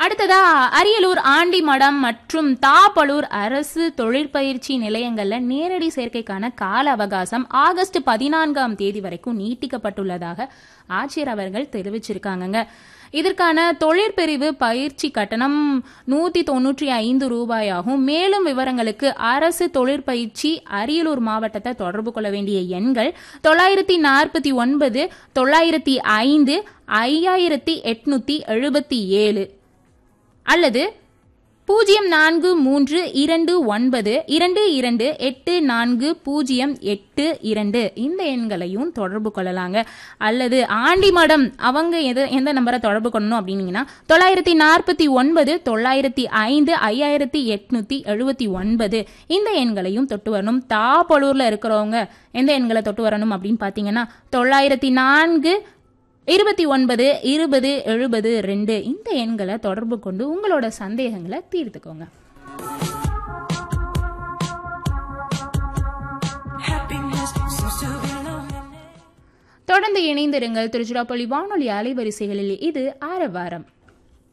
அடுத்ததா அரியலூர் ஆண்டிமடம் மற்றும் தாப்பலூர் அரசு தொழிற்பயிற்சி நிலையங்கள்ல நேரடி சேர்க்கைக்கான கால அவகாசம் ஆகஸ்ட் பதினான்காம் தேதி வரைக்கும் நீட்டிக்கப்பட்டுள்ளதாக ஆட்சியர் அவர்கள் தெரிவிச்சிருக்காங்கங்க இதற்கான தொழிற்பிரிவு பயிற்சி கட்டணம் நூத்தி தொண்ணூற்றி ஐந்து ரூபாயாகும் மேலும் விவரங்களுக்கு அரசு தொழிற்பயிற்சி அரியலூர் மாவட்டத்தை தொடர்பு கொள்ள வேண்டிய எண்கள் தொள்ளாயிரத்தி நாற்பத்தி ஒன்பது தொள்ளாயிரத்தி ஐந்து ஐயாயிரத்தி எட்நூத்தி எழுபத்தி ஏழு அல்லது பூஜ்ஜியம் நான்கு மூன்று இரண்டு ஒன்பது இரண்டு இரண்டு எட்டு நான்கு பூஜ்ஜியம் எட்டு இரண்டு இந்த எண்களையும் தொடர்பு கொள்ளலாங்க அல்லது ஆண்டிமடம் அவங்க எது எந்த நம்பரை தொடர்பு கொள்ளணும் அப்படின்னீங்கன்னா தொள்ளாயிரத்தி நாற்பத்தி ஒன்பது தொள்ளாயிரத்தி ஐந்து ஐயாயிரத்தி எட்நூத்தி எழுபத்தி ஒன்பது இந்த எண்களையும் தொட்டு வரணும் தாப்பலூர்ல இருக்கிறவங்க எந்த எண்களை தொட்டு வரணும் அப்படின்னு பார்த்தீங்கன்னா தொள்ளாயிரத்தி நான்கு இருபத்தி ஒன்பது இருபது எழுபது ரெண்டு இந்த எண்களை தொடர்பு கொண்டு உங்களோட சந்தேகங்களை தீர்த்துக்கோங்க Happiness seems to be lonely. தொடர்ந்து இணைந்திருங்கள் திருச்சிராப்பள்ளி வானொலி அலைவரிசைகளில் இது ஆரவாரம்